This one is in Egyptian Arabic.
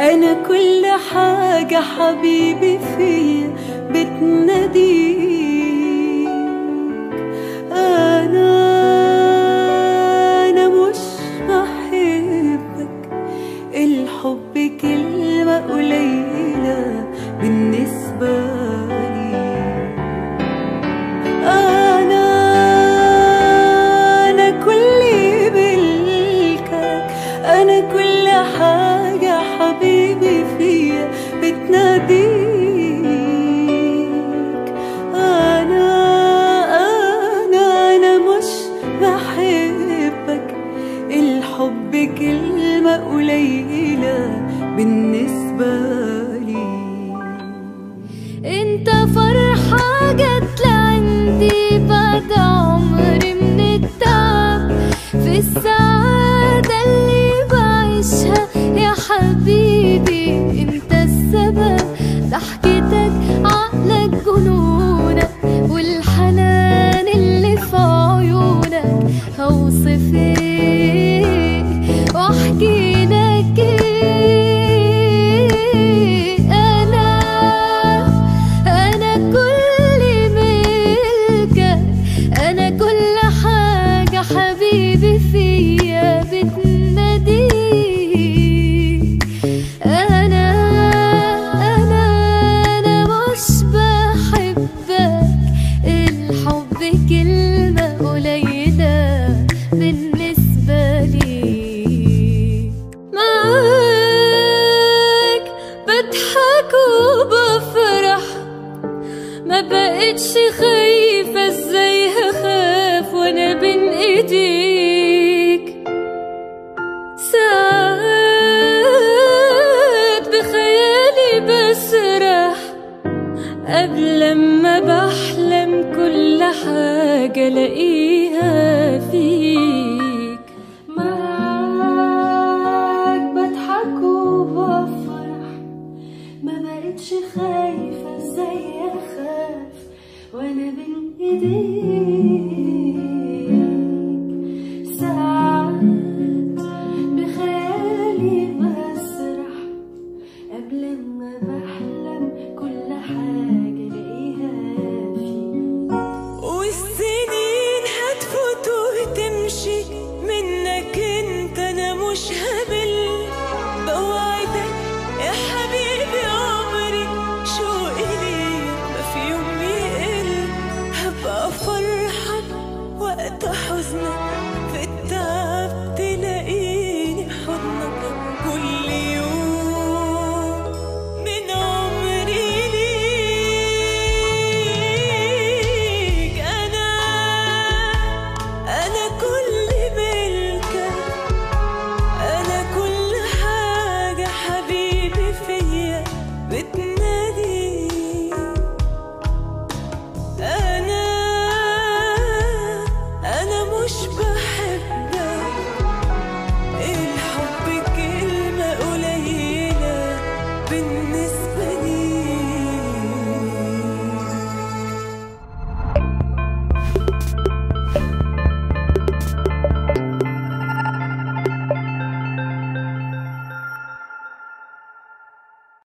أنا كل حاجة حبيبي فيا بتناديك أنا أنا مش بحبك الحب كلمة قليلة بالنسبة لي أنا أنا كل ملكك أنا كل حاجة حبيبي فيا بتناديك أنا أنا أنا مش بحبك الحب كلمة قليلة بالنسبة لي انت فرحة جت لعندي بعد عمر من التعب في السعادة اللي بعيشها يا حبيبي انت السبب ضحكتك عقلك جنونك والحنان اللي في عيونك هوصف ايه واحكي لك ايه انا انا كل ملكك انا كل حاجة حبيبي فيا بتناديك انا انا انا مش بحبك الحب كلمة قليلة بالنسبة لي معاك بضحك وبفرح ما بقتش خايفة ازاي هخاف وانا بين ايديك ساعات بخيالي بسرح قبل ما بحلم كل حاجة الاقيها فيك معاك بضحك وبفرح ما بقتش خايفة ازاي اخاف وانا بين ايديك